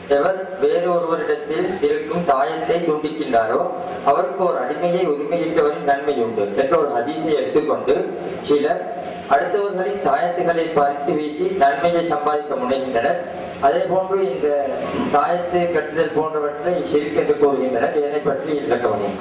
எவர் வேறு ஒருவரிடத்தில் இருக்கும் தாயத்தை துண்டிக்கின்றாரோ அவருக்கு ஒரு அடிமையை உரிமையிட்டவரின் நன்மை உண்டு என்ற ஒரு ஹதீஸை எடுத்துக்கொண்டு சிலர் அடுத்தவர்களின் தாயத்துகளை பறித்து வீசி நன்மையை சம்பாதிக்க முனைகின்றனர் அதே போன்று இந்த தாயத்தை கட்டுதல் போன்றவற்றை சிரிக்க என்று கூறுகின்றனர் இதனை பற்றி விளக்கவனேன்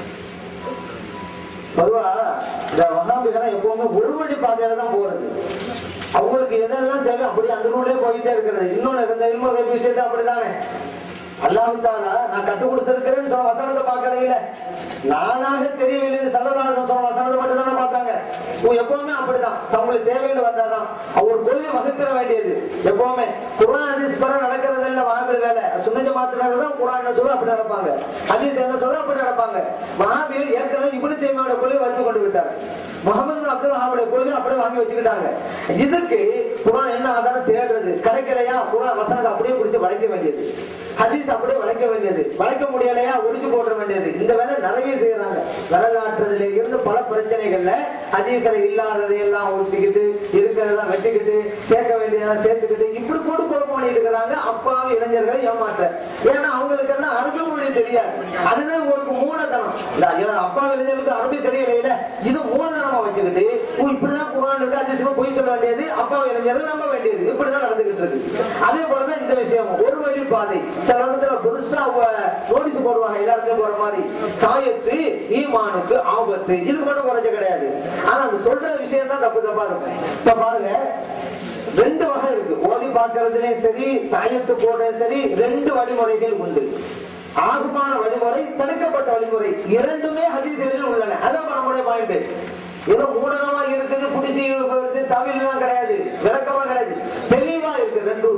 பொதுவா இந்த வகாபிகள் எப்பவுமே ஒரு வழி பாதையில தான் போறது அவங்களுக்கு எதெல்லாம் தேவை அப்படி அந்த ரூலே போயிட்டே இருக்கிறது இன்னொன்னு இந்த இல்மு விஷயத்தை அப்படிதானே அல்லாஹால நான் கற்றுக் கொடுத்திருக்கிறேன்னு சொன்ன வசனத்தை பார்க்கலையில நானாக தெரியவில்லை சல்லதாசன் சொன்ன வசனத்தை மட்டும் தானே பார்த்தாங்க இவங்க எப்பவுமே அப்படிதான் அவங்களுக்கு தேவைன்னு வந்தாதான் அவங்க கொள்கை வகுக்கிற வேண்டியது எப்பவுமே குரான் ஹதீஸ் பர நடக்கிறது இல்ல வாங்குற வேலை சுண்ணஜ மாத்திரம் தான் குரான் என்ன சொல்ல அப்படி நடப்பாங்க ஹதீஸ் என்ன சொல்ல அப்படி நடப்பாங்க மகாபீர் ஏற்கனவே இப்படி செய்வோட கொள்கை வைத்து கொண்டு விட்டார் முகமது அப்துல் அவருடைய கொள்கை அப்படியே வாங்கி வச்சுக்கிட்டாங்க இதுக்கு குரான் என்ன ஆதாரம் தேடுறது கிடைக்கலையா குரான் வசனத்தை அப்படியே பிடிச்சு வளைக்க வேண்டியது ஹதீஸ் அப்படியே வளைக்க வேண்டியது வளைக்க முடியலையா ஒழிச்சு போட வேண்டியது இந்த வேலை நிறைய செய்யறாங்க வரலாற்றுல இருந்து பல பிரச்சனைகள்ல ஹதீஸ்ல இல்லாததை எல்லாம் ஒழிச்சுக்கிட்டு இருக்கிறதெல்லாம் வெட்டிக்கிட்டு சேர்க்க வேண்டியதெல்லாம் சேர்த்துக்கிட்டு இப்படி போட்டு குழப்பம் பண்ணிட்டு இருக்கிறாங்க அப்பாவி இளைஞர்களை ஏமாற்ற ஏன்னா அவங்களுக்கு எல்லாம் அரபி மொழி தெரியாது அதுதான் உங்களுக்கு மூலதனம் இந்த ஐயோ, அப்பா இளைஞர்களுக்கு அரபி தெரியல இது மூலதனமா வச்சுக்கிட்டு ஓ, இப்படிதான் குரான் இருக்கு அதிசயமா பொய் சொல்ல வேண்டியது அப்பா இளைஞர்கள் நம்ப வேண்டியது இப்படிதான் நடந்துகிட்டு இருக்கு அதே போலதான் இந்த விஷயம் ஒரு வழி பாதை சில இடத்துல பெருசா நோட்டீஸ் போடுவாங்க எல்லாருக்கும் போற மாதிரி தாயத்து ஈமானுக்கு ஆபத்து இது மட்டும் குறைஞ்ச கிடையாது ஆனா அந்த சொல்ற விஷயம் தான் தப்பு தப்பா இருக்கும் இப்ப பாருங்க ரெண்டு வகை இருக்கு ஓதி பார்க்கறதுலயும் சரி தாயத்து போடுறதும் சரி ரெண்டு வழிமுறைகள் உண்டு ஆகுமான வழிமுறை தடுக்கப்பட்ட வழிமுறை இரண்டுமே ஹதீசுகளில் உள்ளன அதான் நம்முடைய பாயிண்ட் ஏதோ மூடனமா இருக்குது புடிச்சு தவிலாம் கிடையாது விளக்கமா கிடையாது தெளிவா இருக்கு ரெண்டும்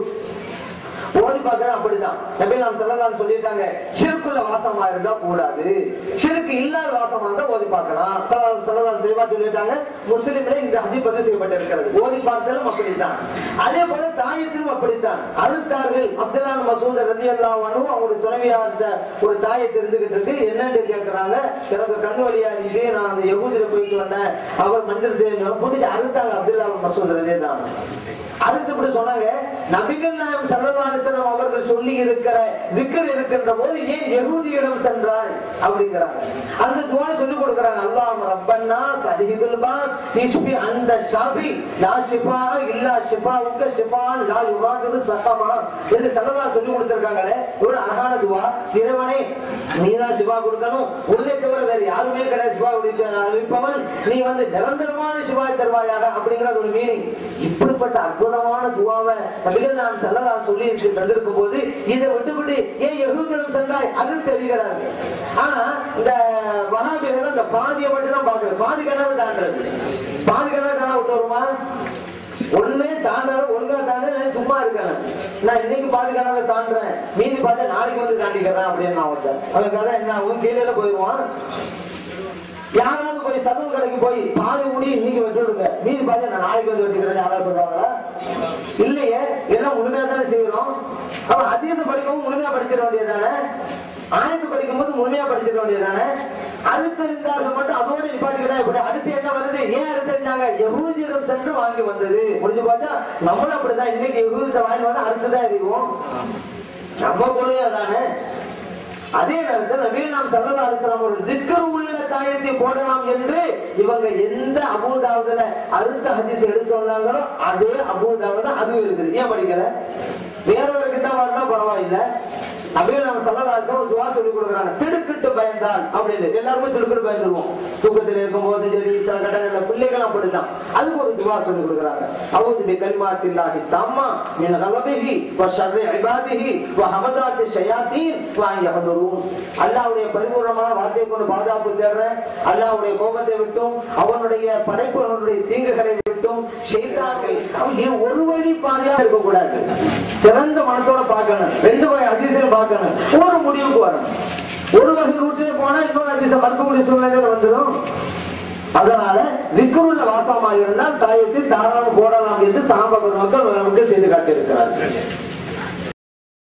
ஓதி பார்க்கறது அப்படிதான் நபி நாம் சொல்லலாம் சொல்லிட்டாங்க சிறுக்குள்ள வாசமா இருந்தா கூடாது சிறுக்கு இல்லாத வாசமா இருந்தா ஓதி பார்க்கலாம் சொல்லலாம் தெளிவா சொல்லிட்டாங்க முஸ்லிம்ல இந்த ஹதி பதிவு செய்யப்பட்டிருக்கிறது ஓதி பார்த்தலும் அப்படித்தான் அதே போல தாயத்திலும் அப்படித்தான் அழுத்தார்கள் அப்துல்லான் மசூத் ரதி அல்லாஹ் அவங்களுடைய துணைவியா இருந்த ஒரு தாயை தெரிஞ்சுக்கிட்டு இருக்கு என்னன்னு கேட்கறாங்க எனக்கு கண் வழியா இதே நான் அந்த யகுதியில போயிட்டு வந்தேன் அவர் மஞ்சள் தேவை புடிச்சு அழுத்தாங்க அப்துல்லா மசூத் ரதி தான் அதுக்கு இப்படி சொன்னாங்க நபிகள் நாயம் சல்லல்லாஹு அவர்கள் சொல்லி இருக்கிற திக்கர் இருக்கின்ற போது ஏன் யகூதியிடம் சென்றாய் அப்படிங்கிறாங்க அந்த துவா சொல்லி கொடுக்கறாங்க அல்லாஹ் ரப்பன்னா சதிகுல் பாஸ் இஷ்பி அந்த ஷாபி லா ஷிஃபா இல்லா ஷிஃபாவுக்க ஷிஃபான் லா யுகாதிரு சகமா என்று சல்லல்லாஹு சொல்லி கொடுத்திருக்காங்களே ஒரு அழகான துவா இறைவனே நீதான் சிவா கொடுக்கணும் உன்னை தவிர வேற யாருமே கிடையாது சிவா அளிப்பவன் நீ வந்து நிரந்தரமான சிவாய் தருவாயாக அப்படிங்கிற ஒரு மீனிங் இப்படிப்பட்ட அற்புதமான துவாவை நபிகள் நாம் செல்லலாம் சொல்லி இருக்கு தந்திருக்கும் போது இதை விட்டுவிட்டு ஏன் எகுதிடம் சென்றாய் அது தெரிகிறாங்க ஆனா இந்த மகாபீரர்கள் அந்த பாதியை மட்டும் தான் பாக்குறது பாதி கனவு தாண்டது பாதி கனவு தானே உத்தரவுமா ஒண்ணு தாண்டாலும் ஒழுங்கா தாண்ட நான் சும்மா இருக்கேன் நான் இன்னைக்கு பாதி கனவை தாண்டுறேன் மீதி பார்த்து நாளைக்கு வந்து தாண்டிக்கிறேன் அப்படின்னு நான் ஒருத்தன் அவன் கதை என்ன அவன் கீழே போயிடுவான் யாராவது போய் சதுவு கடைக்கு போய் பாதி முடி இன்னைக்கு வெட்டிடுங்க மீதி பாதி நான் நாளைக்கு வந்து வெட்டிக்கிறேன் யாராவது சொல்றாங்களா இல்லையே எல்லாம் முழுமையா தானே செய்யறோம் அவன் அதீத படிக்கவும் முழுமையா படிச்சிட வேண்டியதானே ஆயத்து படிக்கும் போது முழுமையா படிச்சிட வேண்டியதானே அறுத்தறிந்தார்கள் மட்டும் அதோட நிப்பாட்டிக்கிட்டா இப்படி அடுத்து என்ன வருது ஏன் அறுத்தறிந்தாங்க யகூதியிடம் சென்று வாங்கி வந்தது முடிஞ்சு பார்த்தா நம்மளும் அப்படிதான் இன்னைக்கு யகூதிட்ட வாங்கி வந்தா அடுத்துதான் எறிவோம் நம்ம கொள்கையா தானே அதே நேரத்தில் நபீல் நாம் சல்லா அலிஸ்லாம் ஒரு திக்கர் உள்ள தாயத்தை போடலாம் என்று இவங்க எந்த அபூதாவதுல அறுத்த ஹதீஸ் எடுத்து வந்தாங்களோ அதே அபூதாவதுல அதுவும் இருக்குது ஏன் படிக்கல வேறவருக்கு தான் வந்தா பரவாயில்ல நபீல் நாம் சல்லா அலிஸ்லாம் ஒரு துவா சொல்லி கொடுக்குறாங்க திடுக்கிட்டு பயந்தால் அப்படின்னு எல்லாருமே திடுக்கிட்டு பயந்துருவோம் தூக்கத்தில் இருக்கும்போது சரி சில கடங்கள்ல பிள்ளைகள் அப்படிதான் அதுக்கு ஒரு துவா சொல்லி கொடுக்குறாங்க அவுது பி கலிமாத்தில்லாஹி தம்மா மின் கலபிஹி வ ஷர்ரி இபாதிஹி வ ஹமதாத்தி ஷயாத்தீன் வ அன் யஹதுரூன் அல்லாஹ்வுடைய பரிபூர்ணமான வார்த்தையை கொண்டு பாதுகாப்பு தேடுறேன் அல்லாஹ்வுடைய கோபத்தை விட்டும் அவனுடைய படைப்புகளுடைய தீங்குகளை விட்டும் ஷைத்தான்கள் அவன் ஏன் ஒரு வழி பாதையா இருக்க கூடாது சிறந்த மனத்தோட பார்க்கணும் ரெண்டு வகை அதிசயம் பார்க்கணும் ஒரு முடிவுக்கு வரணும் ஒரு வகை ரூட்டிலே போனா இன்னொரு அதிசயம் மறுக்கக்கூடிய சூழ்நிலைகள் வந்துடும் அதனால விக்ருள்ள வாசமாக இருந்தால் தாயத்தில் தாராளம் போடலாம் என்று சாம்பக மக்கள் நமக்கு செய்து காட்டியிருக்கிறார்கள்